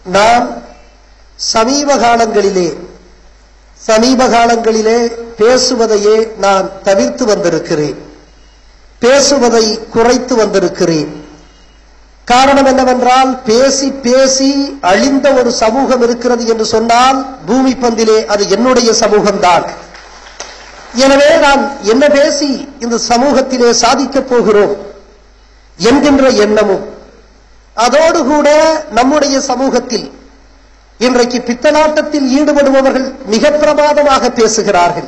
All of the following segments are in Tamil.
நான் சமீப காலங்களிலே சமீப காலங்களிலே பேசுவதையே நான் தவிர்த்து வந்திருக்கிறேன் பேசுவதை குறைத்து வந்திருக்கிறேன் காரணம் என்னவென்றால் பேசி பேசி அழிந்த ஒரு சமூகம் இருக்கிறது என்று சொன்னால் பூமி பந்திலே அது என்னுடைய சமூகம்தான் எனவே நான் என்ன பேசி இந்த சமூகத்திலே சாதிக்கப் போகிறோம் என்கின்ற எண்ணமும் அதோடு கூட நம்முடைய சமூகத்தில் இன்றைக்கு பித்தலாட்டத்தில் ஈடுபடுபவர்கள் மிக பிரமாதமாக பேசுகிறார்கள்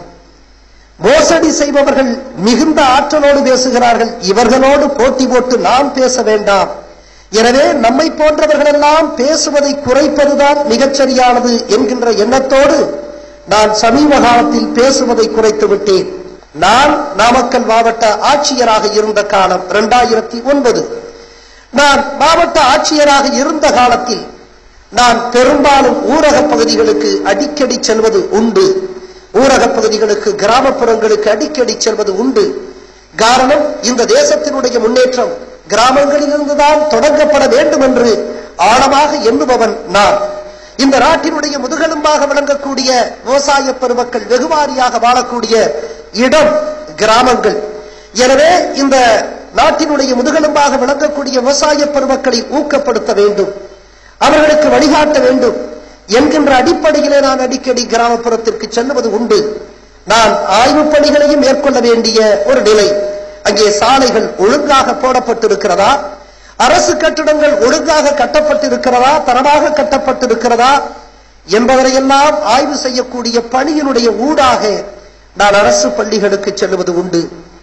மோசடி செய்பவர்கள் மிகுந்த ஆற்றலோடு பேசுகிறார்கள் இவர்களோடு போட்டி போட்டு நாம் பேச வேண்டாம் எனவே நம்மை போன்றவர்களெல்லாம் பேசுவதை குறைப்பதுதான் மிகச்சரியானது என்கின்ற எண்ணத்தோடு நான் சமீப காலத்தில் பேசுவதை குறைத்து விட்டேன் நான் நாமக்கல் மாவட்ட ஆட்சியராக இருந்த காலம் இரண்டாயிரத்தி ஒன்பது நான் மாவட்ட ஆட்சியராக இருந்த காலத்தில் நான் பெரும்பாலும் ஊரக பகுதிகளுக்கு அடிக்கடி செல்வது உண்டு ஊரக பகுதிகளுக்கு கிராமப்புறங்களுக்கு அடிக்கடி செல்வது உண்டு காரணம் இந்த தேசத்தினுடைய முன்னேற்றம் கிராமங்களிலிருந்துதான் தொடங்கப்பட வேண்டும் என்று ஆழமாக எண்ணுபவன் நான் இந்த நாட்டினுடைய முதுகெலும்பாக விளங்கக்கூடிய விவசாய பெருமக்கள் வெகுவாரியாக வாழக்கூடிய இடம் கிராமங்கள் எனவே இந்த நாட்டினுடைய முதுகெலும்பாக விளங்கக்கூடிய விவசாய பெருமக்களை ஊக்கப்படுத்த வேண்டும் அவர்களுக்கு வழிகாட்ட வேண்டும் என்கின்ற அடிப்படையிலே நான் அடிக்கடி கிராமப்புறத்திற்கு செல்லுவது உண்டு நான் ஆய்வுப் பணிகளையும் மேற்கொள்ள வேண்டிய ஒரு நிலை அங்கே சாலைகள் ஒழுங்காக போடப்பட்டிருக்கிறதா அரசு கட்டிடங்கள் ஒழுங்காக கட்டப்பட்டிருக்கிறதா தரமாக கட்டப்பட்டிருக்கிறதா என்பவரையெல்லாம் ஆய்வு செய்யக்கூடிய பணியினுடைய ஊடாக நான் அரசு பள்ளிகளுக்கு செல்லுவது உண்டு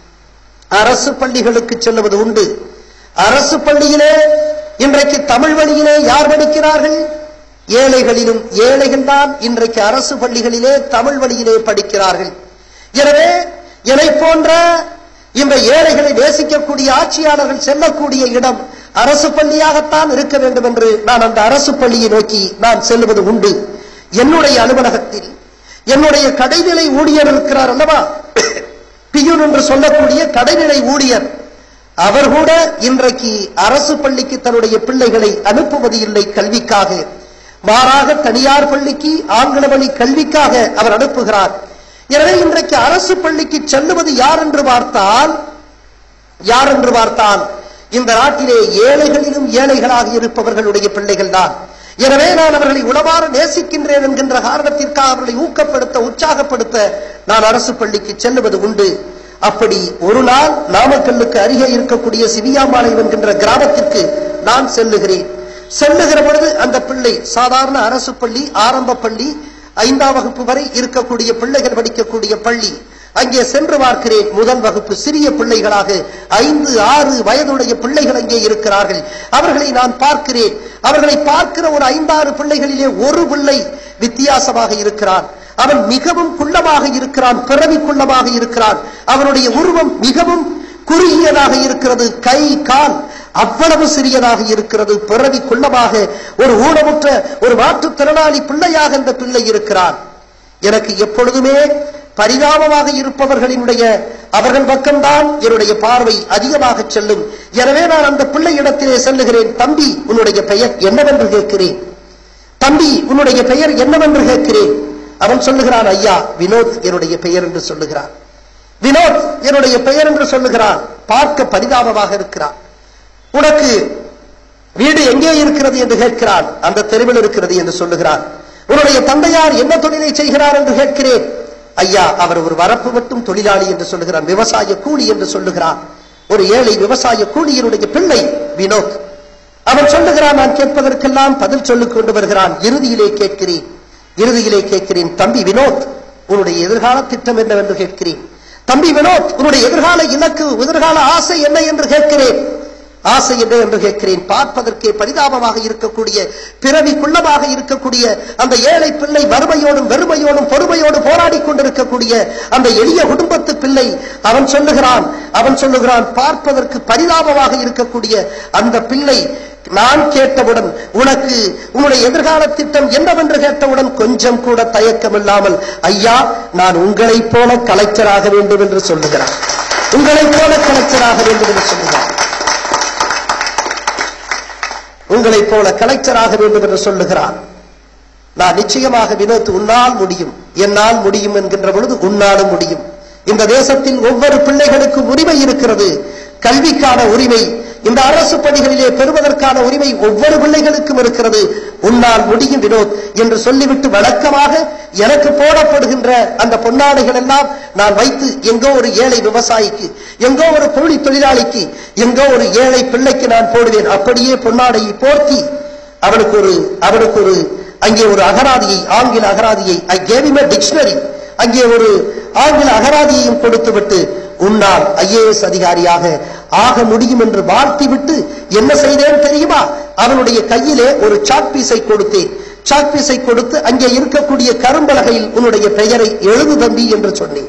அரசு பள்ளிகளுக்கு செல்லுவது உண்டு அரசு பள்ளியிலே இன்றைக்கு தமிழ் வழியிலே யார் படிக்கிறார்கள் ஏழைகளிலும் ஏழைகள் தான் இன்றைக்கு அரசு பள்ளிகளிலே தமிழ் வழியிலே படிக்கிறார்கள் எனவே என்னை போன்ற இந்த ஏழைகளை நேசிக்கக்கூடிய ஆட்சியாளர்கள் செல்லக்கூடிய இடம் அரசு பள்ளியாகத்தான் இருக்க வேண்டும் என்று நான் அந்த அரசு பள்ளியை நோக்கி நான் செல்வது உண்டு என்னுடைய அலுவலகத்தில் என்னுடைய கடைநிலை ஊழியர் இருக்கிறார் அல்லவா பியூன் என்று சொல்லக்கூடிய கடைநிலை ஊழியர் அவர் கூட இன்றைக்கு அரசு பள்ளிக்கு தன்னுடைய பிள்ளைகளை அனுப்புவது இல்லை கல்விக்காக மாறாக தனியார் பள்ளிக்கு ஆங்கில வழி கல்விக்காக அவர் அனுப்புகிறார் எனவே இன்றைக்கு அரசு பள்ளிக்கு செல்லுவது யார் என்று பார்த்தால் யார் என்று பார்த்தால் இந்த நாட்டிலே ஏழைகளிலும் ஏழைகளாக இருப்பவர்களுடைய பிள்ளைகள் தான் எனவே நான் அவர்களை உளமாற நேசிக்கின்றேன் என்கின்ற காரணத்திற்காக அவர்களை ஊக்கப்படுத்த உற்சாகப்படுத்த நான் அரசு பள்ளிக்கு செல்லுவது உண்டு அப்படி ஒரு நாள் நாமக்கல்லுக்கு அருகே இருக்கக்கூடிய சிவியாம்பாளையம் என்கின்ற கிராமத்திற்கு நான் செல்லுகிறேன் செல்லுகிற பொழுது அந்த பிள்ளை சாதாரண அரசு பள்ளி ஆரம்ப பள்ளி ஐந்தாம் வகுப்பு வரை இருக்கக்கூடிய பிள்ளைகள் படிக்கக்கூடிய பள்ளி அங்கே சென்று பார்க்கிறேன் முதல் வகுப்பு சிறிய பிள்ளைகளாக ஐந்து ஆறு வயதுடைய பிள்ளைகள் அங்கே இருக்கிறார்கள் அவர்களை நான் பார்க்கிறேன் அவர்களை பார்க்கிற ஒரு ஐந்தாறு பிள்ளைகளிலே ஒரு பிள்ளை வித்தியாசமாக இருக்கிறான் அவன் மிகவும் குள்ளமாக இருக்கிறான் பிறவி குள்ளமாக இருக்கிறான் அவனுடைய உருவம் மிகவும் குறுகியதாக இருக்கிறது கை கால் அவ்வளவு சிறியதாக இருக்கிறது பிறவி குள்ளமாக ஒரு ஊனமுற்ற ஒரு மாற்றுத்திறனாளி பிள்ளையாக இந்த பிள்ளை இருக்கிறான் எனக்கு எப்பொழுதுமே பரிதாபமாக இருப்பவர்களினுடைய அவர்கள் பக்கம்தான் என்னுடைய பார்வை அதிகமாக செல்லும் எனவே நான் அந்த பிள்ளை இடத்திலே செல்லுகிறேன் தம்பி உன்னுடைய பெயர் என்னவென்று கேட்கிறேன் தம்பி உன்னுடைய பெயர் என்னவென்று கேட்கிறேன் அவன் சொல்லுகிறான் ஐயா வினோத் என்னுடைய பெயர் என்று சொல்லுகிறான் வினோத் என்னுடைய பெயர் என்று சொல்லுகிறான் பார்க்க பரிதாபமாக இருக்கிறான் உனக்கு வீடு எங்கே இருக்கிறது என்று கேட்கிறான் அந்த தெருவில் இருக்கிறது என்று சொல்லுகிறான் உன்னுடைய தந்தையார் என்ன தொழிலை செய்கிறார் என்று கேட்கிறேன் ஐயா அவர் ஒரு வரப்பு மட்டும் தொழிலாளி என்று சொல்லுகிறான் விவசாய கூலி என்று சொல்லுகிறான் ஒரு ஏழை விவசாய கூலியினுடைய பிள்ளை வினோத் அவன் சொல்லுகிறான் நான் கேட்பதற்கெல்லாம் பதில் சொல்லிக் கொண்டு வருகிறான் இறுதியிலே கேட்கிறேன் இறுதியிலே கேட்கிறேன் தம்பி வினோத் உன்னுடைய எதிர்கால திட்டம் என்னவென்று கேட்கிறேன் தம்பி வினோத் உன்னுடைய எதிர்கால இலக்கு எதிர்கால ஆசை என்ன என்று கேட்கிறேன் ஆசை என்ன என்று கேட்கிறேன் பார்ப்பதற்கே பரிதாபமாக இருக்கக்கூடிய பிறவி குள்ளமாக இருக்கக்கூடிய அந்த ஏழை பிள்ளை வறுமையோடும் வெறுமையோடும் பொறுமையோடு போராடி கொண்டிருக்கக்கூடிய அந்த எளிய குடும்பத்து பிள்ளை அவன் சொல்லுகிறான் அவன் சொல்லுகிறான் பார்ப்பதற்கு பரிதாபமாக இருக்கக்கூடிய அந்த பிள்ளை நான் கேட்டவுடன் உனக்கு உன்னுடைய எதிர்கால திட்டம் என்னவென்று கேட்டவுடன் கொஞ்சம் கூட தயக்கம் இல்லாமல் ஐயா நான் உங்களைப் போல கலெக்டராக வேண்டும் என்று சொல்லுகிறான் உங்களைப் போல கலெக்டராக வேண்டும் என்று சொல்லுகிறான் உங்களைப் போல கலெக்டராக வேண்டும் என்று சொல்லுகிறார் நான் நிச்சயமாக வினோத் உன்னால் முடியும் என்னால் முடியும் என்கின்ற பொழுது உன்னாலும் முடியும் இந்த தேசத்தில் ஒவ்வொரு பிள்ளைகளுக்கும் உரிமை இருக்கிறது கல்விக்கான உரிமை இந்த அரசு பணிகளிலே பெறுவதற்கான உரிமை ஒவ்வொரு பிள்ளைகளுக்கும் இருக்கிறது உன்னால் முடியும் வினோத் என்று சொல்லிவிட்டு வழக்கமாக எனக்கு போடப்படுகின்ற அந்த பொன்னாடைகள் எல்லாம் நான் வைத்து எங்கோ ஒரு ஏழை விவசாயிக்கு எங்கோ ஒரு கூலி தொழிலாளிக்கு எங்கோ ஒரு ஏழை பிள்ளைக்கு நான் போடுவேன் அப்படியே பொன்னாடையை போர்த்தி அவனுக்கு ஒரு அவனுக்கு ஒரு அங்கே ஒரு அகராதியை ஆங்கில அகராதியை ஐ கேவ் இம் டிக்ஷனரி அங்கே ஒரு ஆங்கில அகராதியையும் கொடுத்துவிட்டு உன்னால் ஐஏஎஸ் அதிகாரியாக ஆக முடியும் என்று வாழ்த்திவிட்டு என்ன செய்தேன் தெரியுமா அவனுடைய கையிலே ஒரு சாக் பீஸை கொடுத்தேன் சாக் பீஸை கொடுத்து அங்கே இருக்கக்கூடிய கரும்பலகையில் உன்னுடைய பெயரை எழுது தம்பி என்று சொன்னேன்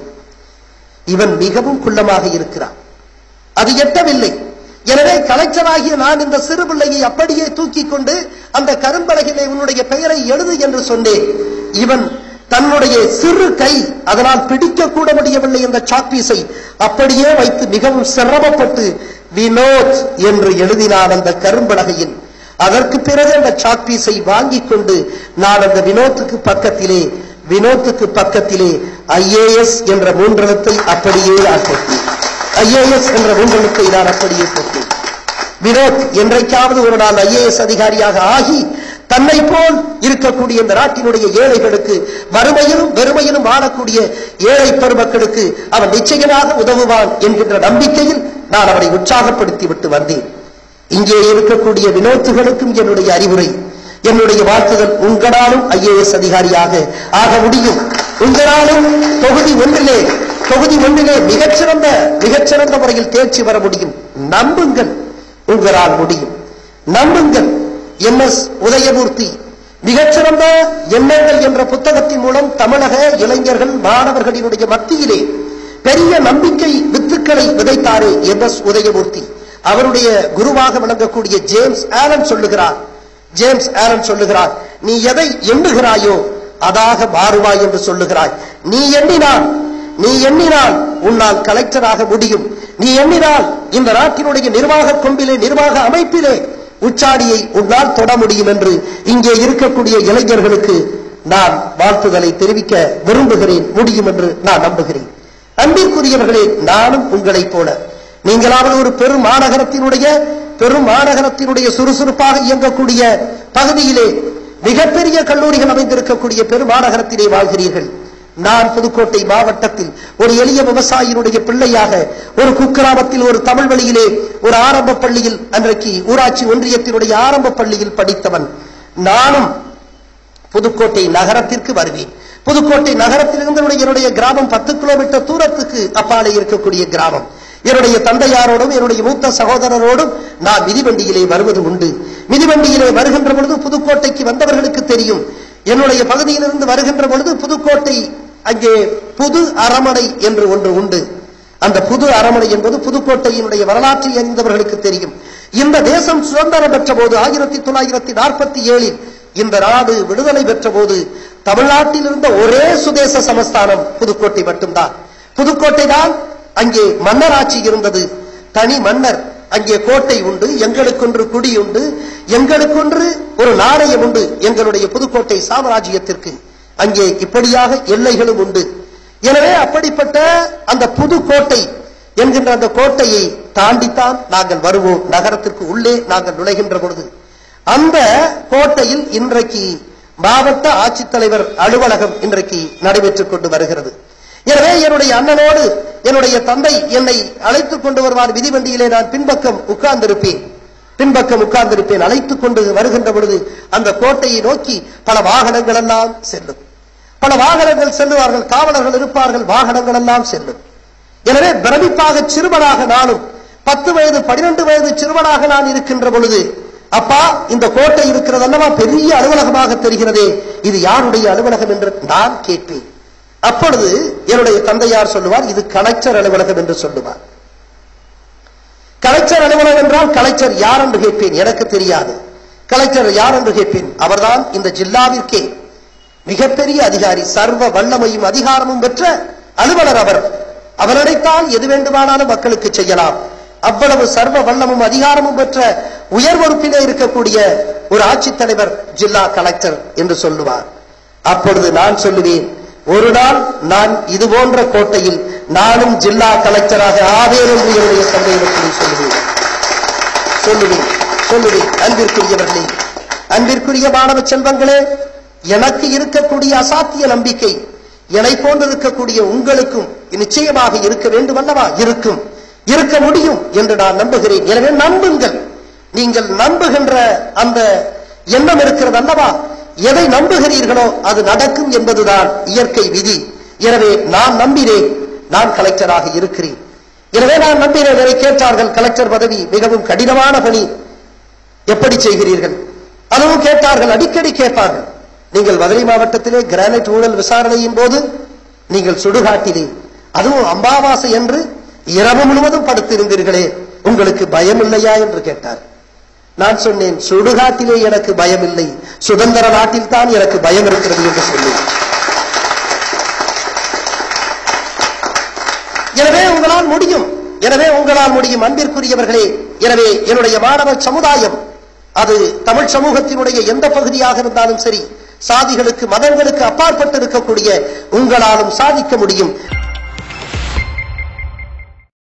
இவன் மிகவும் குள்ளமாக இருக்கிறான் அது எட்டவில்லை எனவே கலெக்டராகிய நான் இந்த சிறு பிள்ளையை அப்படியே தூக்கி கொண்டு அந்த கரும்பலகிலே உன்னுடைய பெயரை எழுது என்று சொன்னேன் இவன் தன்னுடைய சிறு கை அதனால் பிடிக்க கூட முடியவில்லை என்ற சாப்பீஸை அப்படியே வைத்து மிகவும் சிரமப்பட்டு வினோத் என்று எழுதினான் அந்த கரும்பலகையில் அதற்கு பிறகு அந்த சாப்பீஸை வாங்கிக் கொண்டு நான் அந்த வினோத்துக்கு பக்கத்திலே வினோத்துக்கு பக்கத்திலே ஐஏஎஸ் என்ற மூன்றெழுத்தை அப்படியே ஆக்கி ஐஏஎஸ் என்ற மூன்றெழுத்தை நான் அப்படியே போட்டேன் வினோத் என்றைக்காவது ஒரு நாள் ஐஏஎஸ் அதிகாரியாக ஆகி தன்னை போல் இருக்கக்கூடிய இந்த நாட்டினுடைய ஏழைகளுக்கு வறுமையிலும் வெறுமையிலும் வாழக்கூடிய ஏழை பெருமக்களுக்கு அவன் நிச்சயமாக உதவுவான் என்கின்ற நம்பிக்கையில் நான் அவனை உற்சாகப்படுத்தி விட்டு வந்தேன் இங்கே இருக்கக்கூடிய வினோத்துகளுக்கும் என்னுடைய அறிவுரை என்னுடைய வாழ்த்துதல் உங்களாலும் ஐஏஎஸ் அதிகாரியாக ஆக முடியும் உங்களாலும் தொகுதி ஒன்றிலே தொகுதி ஒன்றிலே மிகச்சிறந்த மிகச்சிறந்த முறையில் தேர்ச்சி பெற முடியும் நம்புங்கள் உங்களால் முடியும் நம்புங்கள் எம் எஸ் உதயமூர்த்தி மிகச்சிறந்த எண்ணங்கள் என்ற புத்தகத்தின் மூலம் தமிழக இளைஞர்கள் மாணவர்களினுடைய மத்தியிலே பெரிய நம்பிக்கை வித்துக்களை விதைத்தாரே எம் எஸ் உதயமூர்த்தி அவருடைய குருவாக விளங்கக்கூடிய ஜேம்ஸ் ஆலன் சொல்லுகிறார் ஜேம்ஸ் ஆலன் சொல்லுகிறார் நீ எதை எண்ணுகிறாயோ அதாக மாறுவாய் என்று சொல்லுகிறாய் நீ எண்ணினால் நீ எண்ணினால் உன்னால் கலெக்டராக முடியும் நீ எண்ணினால் இந்த நாட்டினுடைய நிர்வாக கொம்பிலே நிர்வாக அமைப்பிலே உச்சாடியை உன்னால் தொட முடியும் என்று இங்கே இருக்கக்கூடிய இளைஞர்களுக்கு நான் வாழ்த்துதலை தெரிவிக்க விரும்புகிறேன் முடியும் என்று நான் நம்புகிறேன் அன்பிற்குரியவர்களே நானும் உங்களைப் போல நீங்களாவது ஒரு பெரும் மாநகரத்தினுடைய பெரும் மாநகரத்தினுடைய சுறுசுறுப்பாக இயங்கக்கூடிய பகுதியிலே மிகப்பெரிய கல்லூரிகள் அமைந்திருக்கக்கூடிய பெரும் மாநகரத்திலே வாழ்கிறீர்கள் நான் புதுக்கோட்டை மாவட்டத்தில் ஒரு எளிய விவசாயியினுடைய பிள்ளையாக ஒரு குக்கிராமத்தில் ஒரு தமிழ் வழியிலே ஒரு ஆரம்ப பள்ளியில் அன்றைக்கு ஊராட்சி ஒன்றியத்தினுடைய ஆரம்ப பள்ளியில் படித்தவன் நானும் புதுக்கோட்டை நகரத்திற்கு வருவேன் புதுக்கோட்டை நகரத்திலிருந்து என்னுடைய- என்னுடைய கிராமம் பத்து கிலோமீட்டர் தூரத்துக்கு அப்பாலே இருக்கக்கூடிய கிராமம் என்னுடைய தந்தையாரோடும் என்னுடைய மூத்த சகோதரரோடும் நான் மிதிவண்டியிலே வருவது உண்டு மிதிவண்டியிலே வருகின்ற பொழுது புதுக்கோட்டைக்கு வந்தவர்களுக்கு தெரியும் என்னுடைய பகுதியிலிருந்து வருகின்ற பொழுது புதுக்கோட்டை அங்கே புது அரமனை என்று ஒன்று உண்டு அந்த புது அரமனை என்பது புதுக்கோட்டையினுடைய வரலாற்றை அறிந்தவர்களுக்கு தெரியும் இந்த தேசம் சுதந்திரம் பெற்ற போது ஆயிரத்தி தொள்ளாயிரத்தி நாற்பத்தி ஏழில் இந்த நாடு விடுதலை பெற்ற போது தமிழ்நாட்டில் இருந்த ஒரே சுதேச சமஸ்தானம் புதுக்கோட்டை மட்டும்தான் புதுக்கோட்டை தான் அங்கே மன்னராட்சி இருந்தது தனி மன்னர் அங்கே கோட்டை உண்டு எங்களுக்கொன்று குடி உண்டு எங்களுக்கொன்று ஒரு நாணயம் உண்டு எங்களுடைய புதுக்கோட்டை சாம்ராஜ்யத்திற்கு அங்கே இப்படியாக எல்லைகளும் உண்டு எனவே அப்படிப்பட்ட அந்த புதுக்கோட்டை என்கின்ற அந்த கோட்டையை தாண்டித்தான் நாங்கள் வருவோம் நகரத்திற்கு உள்ளே நாங்கள் நுழைகின்ற பொழுது அந்த கோட்டையில் இன்றைக்கு மாவட்ட ஆட்சித்தலைவர் அலுவலகம் இன்றைக்கு நடைபெற்றுக் கொண்டு வருகிறது எனவே என்னுடைய அண்ணனோடு என்னுடைய தந்தை என்னை அழைத்துக் கொண்டு வருவார் விதிவண்டியிலே நான் பின்பக்கம் உட்கார்ந்திருப்பேன் பின்பக்கம் உட்கார்ந்திருப்பேன் அழைத்துக் கொண்டு வருகின்ற பொழுது அந்த கோட்டையை நோக்கி பல வாகனங்கள் எல்லாம் செல்லும் பல வாகனங்கள் செல்லுவார்கள் காவலர்கள் இருப்பார்கள் வாகனங்கள் எல்லாம் செல்லும் எனவே பிரமிப்பாக சிறுவனாக நானும் பத்து வயது பனிரெண்டு வயது சிறுவனாக நான் இருக்கின்ற பொழுது அப்பா இந்த கோட்டை இருக்கிறது அல்லவா பெரிய அலுவலகமாக தெரிகிறதே இது யாருடைய அலுவலகம் என்று நான் கேட்பேன் அப்பொழுது என்னுடைய தந்தையார் சொல்லுவார் இது கலெக்டர் அலுவலகம் என்று சொல்லுவார் கலெக்டர் அலுவலகம் என்றால் கலெக்டர் யார் என்று கேட்பேன் எனக்கு தெரியாது கலெக்டர் யார் என்று கேட்பேன் அவர்தான் இந்த ஜில்லாவிற்கே மிகப்பெரிய அதிகாரி சர்வ வல்லமையும் அதிகாரமும் பெற்ற அலுவலர் அவர் அவர் நினைத்தால் எது வேண்டுமானாலும் மக்களுக்கு செய்யலாம் அவ்வளவு சர்வ வல்லமும் அதிகாரமும் பெற்ற உயர் பொறுப்பிலே இருக்கக்கூடிய ஒரு ஆட்சித்தலைவர் ஜில்லா கலெக்டர் என்று சொல்லுவார் அப்பொழுது நான் சொல்லுவேன் ஒரு நாள் நான் இது போன்ற கோட்டையில் நானும் ஜில்லா கலெக்டராக ஆவேன் என்று என்னுடைய தந்தையிடத்தில் சொல்லுவேன் சொல்லுவேன் சொல்லுவேன் அன்பிற்குரியவர்களே அன்பிற்குரிய மாணவ செல்வங்களே எனக்கு இருக்கக்கூடிய அசாத்திய நம்பிக்கை என்னை போன்றிருக்கக்கூடிய உங்களுக்கும் நிச்சயமாக இருக்க வேண்டும் அல்லவா இருக்கும் இருக்க முடியும் என்று நான் நம்புகிறேன் எனவே நம்புங்கள் நீங்கள் நம்புகின்ற அந்த எண்ணம் இருக்கிறது அல்லவா எதை நம்புகிறீர்களோ அது நடக்கும் என்பதுதான் இயற்கை விதி எனவே நான் நம்பினேன் நான் கலெக்டராக இருக்கிறேன் எனவே நான் நம்பினேன் என்னை கேட்டார்கள் கலெக்டர் பதவி மிகவும் கடினமான பணி எப்படி செய்கிறீர்கள் அதுவும் கேட்டார்கள் அடிக்கடி கேட்பார்கள் நீங்கள் மதுரை மாவட்டத்திலே கிரானைட் ஊழல் விசாரணையின் போது நீங்கள் சுடுகாட்டிலே அதுவும் அம்பாவாசை என்று இரவு முழுவதும் படுத்திருந்தீர்களே உங்களுக்கு பயம் இல்லையா என்று கேட்டார் நான் சொன்னேன் சுடுகாட்டிலே எனக்கு பயம் இல்லை சுதந்திர நாட்டில் தான் எனக்கு பயம் இருக்கிறது என்று சொன்னேன் எனவே உங்களால் முடியும் எனவே உங்களால் முடியும் அன்பிற்குரியவர்களே எனவே என்னுடைய மாணவ சமுதாயம் அது தமிழ் சமூகத்தினுடைய எந்த பகுதியாக இருந்தாலும் சரி சாதிகளுக்கு மதங்களுக்கு அப்பாற்பட்டு இருக்கக்கூடிய உங்களாலும் சாதிக்க முடியும்